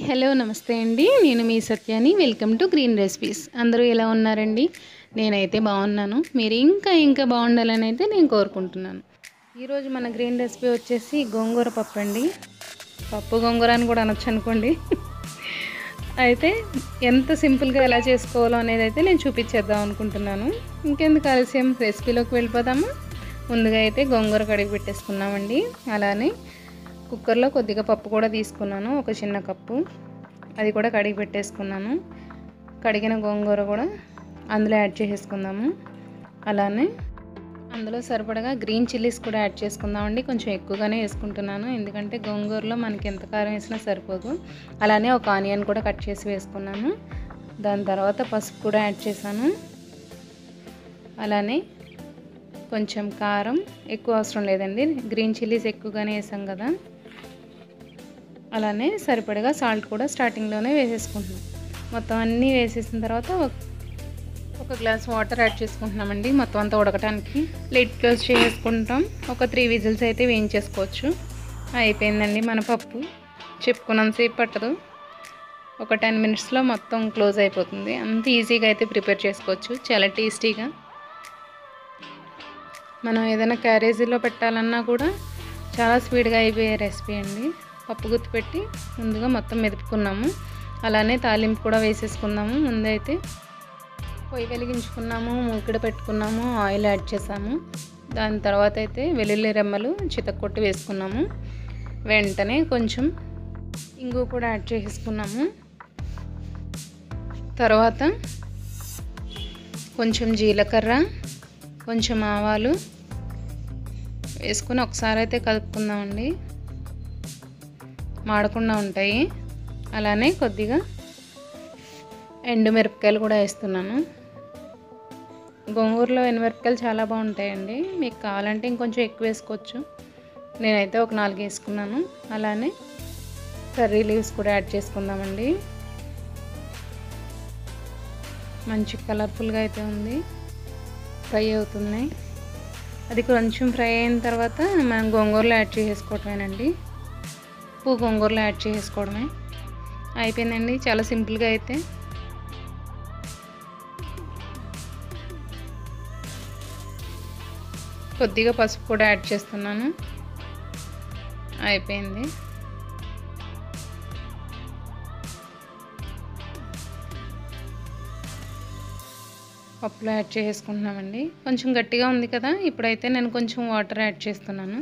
hello నమస్తే అండి నేను మీ సత్యాని వెల్కమ్ టు గ్రీన్ రెసిపీస్ అందరూ ఎలా ఉన్నారండి నేనైతే బాగున్నాను మీరు ఇంకా ఇంకా బాగుండాలని అయితే నేను కోరుకుంటున్నాను ఈరోజు మన గ్రీన్ రెసిపీ వచ్చేసి గోంగూర పప్పు అండి పప్పు గోంగూర అని కూడా అనొచ్చు అనుకోండి అయితే ఎంత సింపుల్గా ఎలా చేసుకోవాలో అనేది అయితే నేను చూపించేద్దాం అనుకుంటున్నాను ఇంకెందుకు ఆలస్యం రెసిపీలోకి వెళ్ళిపోదాము ముందుగా అయితే గోంగూర కడిగి పెట్టేసుకున్నామండి అలానే కుక్కర్లో కొద్దిగా పప్పు కూడా తీసుకున్నాను ఒక చిన్న కప్పు అది కూడా కడిగి పెట్టేసుకున్నాను కడిగిన గోంగూర కూడా అందులో యాడ్ చేసేసుకుందాము అలానే అందులో సరిపడగా గ్రీన్ చిల్లీస్ కూడా యాడ్ చేసుకుందామండి కొంచెం ఎక్కువగానే వేసుకుంటున్నాను ఎందుకంటే గోంగూరలో మనకి ఎంత కారం వేసినా సరిపోదు అలానే ఒక ఆనియన్ కూడా కట్ చేసి వేసుకున్నాను దాని తర్వాత పసుపు కూడా యాడ్ చేశాను అలానే కొంచెం కారం ఎక్కువ అవసరం లేదండి గ్రీన్ చిల్లీస్ ఎక్కువగానే వేసాం కదా అలానే సరిపడగా సాల్ట్ కూడా స్టార్టింగ్లోనే వేసేసుకుంటున్నాం మొత్తం అన్నీ వేసేసిన తర్వాత ఒక గ్లాస్ వాటర్ యాడ్ చేసుకుంటున్నామండి మొత్తం అంతా ఉడకటానికి లిడ్ క్లోజ్ చేసుకుంటాం ఒక త్రీ విజిల్స్ అయితే వేయించేసుకోవచ్చు అయిపోయిందండి మన పప్పు చెప్పుకున్నంతసేపు పట్టదు ఒక టెన్ మినిట్స్లో మొత్తం క్లోజ్ అయిపోతుంది అంత ఈజీగా అయితే ప్రిపేర్ చేసుకోవచ్చు చాలా టేస్టీగా మనం ఏదైనా క్యారేజీలో పెట్టాలన్నా కూడా చాలా స్పీడ్గా అయిపోయే రెసిపీ అండి పప్పు గుత్తి పెట్టి ముందుగా మొత్తం మెదుపుకున్నాము అలానే తాలింపు కూడా వేసేసుకుందాము ముందైతే పొయ్యి వెలిగించుకున్నాము మూకిడ పెట్టుకున్నాము ఆయిల్ యాడ్ చేసాము దాని తర్వాత అయితే వెల్లుల్లి రెమ్మలు చితక్కొట్టి వేసుకున్నాము వెంటనే కొంచెం ఇంగు కూడా యాడ్ చేసేసుకున్నాము తర్వాత కొంచెం జీలకర్ర కొంచెం ఆవాలు వేసుకొని ఒకసారి అయితే కలుపుకుందామండి మాడకుండా ఉంటాయి అలానే కొద్దిగా ఎండుమిరపకాయలు కూడా వేస్తున్నాను గోంగూరలో ఎండుమిరపకాయలు చాలా బాగుంటాయండి మీకు కావాలంటే ఇంకొంచెం ఎక్కువ వేసుకోవచ్చు నేనైతే ఒక నాలుగు వేసుకున్నాను అలానే కర్రీ లీవ్స్ కూడా యాడ్ చేసుకుందామండి మంచి కలర్ఫుల్గా అయితే ఉంది ఫ్రై అవుతున్నాయి అది కొంచెం ఫ్రై అయిన తర్వాత మనం గోంగూరలో యాడ్ చేసేసుకోవటమేనండి ఉప్పు గోంగూరలో యాడ్ చేసుకోవడమే అయిపోయిందండి చాలా సింపుల్గా అయితే కొద్దిగా పసుపు కూడా యాడ్ చేస్తున్నాను అయిపోయింది పప్పులో యాడ్ చేసుకుంటున్నామండి కొంచెం గట్టిగా ఉంది కదా ఇప్పుడైతే నేను కొంచెం వాటర్ యాడ్ చేస్తున్నాను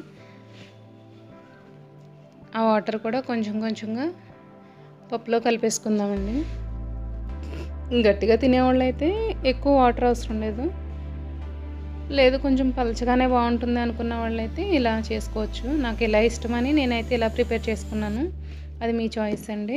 ఆ వాటర్ కూడా కొంచెం కొంచెంగా పప్పులో కలిపేసుకుందామండి గట్టిగా తినేవాళ్ళు అయితే ఎక్కువ వాటర్ అవసరం లేదు లేదు కొంచెం పలచగానే బాగుంటుంది అనుకున్న వాళ్ళైతే ఇలా చేసుకోవచ్చు నాకు ఇలా ఇష్టమని నేనైతే ఇలా ప్రిపేర్ చేసుకున్నాను అది మీ చాయిస్ అండి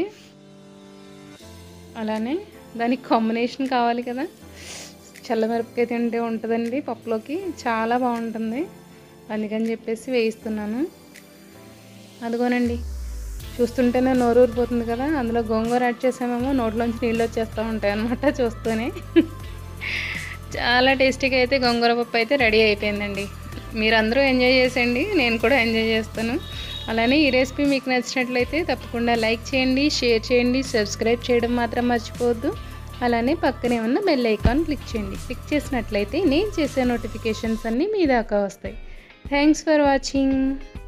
అలానే దానికి కాంబినేషన్ కావాలి కదా చల్లమిరపకాయ తింటే ఉంటుందండి పప్పులోకి చాలా బాగుంటుంది అందుకని చెప్పేసి వేయిస్తున్నాను అదిగోనండి చూస్తుంటేనే నోరు ఊరిపోతుంది కదా అందులో గోంగూర యాడ్ చేసామేమో నోట్లోంచి నీళ్ళు వచ్చేస్తూ ఉంటాయి అనమాట చూస్తూనే చాలా టేస్టీగా అయితే గోంగూర పప్పు అయితే రెడీ అయిపోయిందండి మీరందరూ ఎంజాయ్ చేసేయండి నేను కూడా ఎంజాయ్ చేస్తాను అలానే ఈ రెసిపీ మీకు నచ్చినట్లయితే తప్పకుండా లైక్ చేయండి షేర్ చేయండి సబ్స్క్రైబ్ చేయడం మాత్రం మర్చిపోవద్దు అలానే పక్కనే ఉన్న బెల్ ఐకాన్ క్లిక్ చేయండి క్లిక్ చేసినట్లయితే నేను చేసే నోటిఫికేషన్స్ అన్నీ మీ దాకా వస్తాయి థ్యాంక్స్ ఫర్ వాచింగ్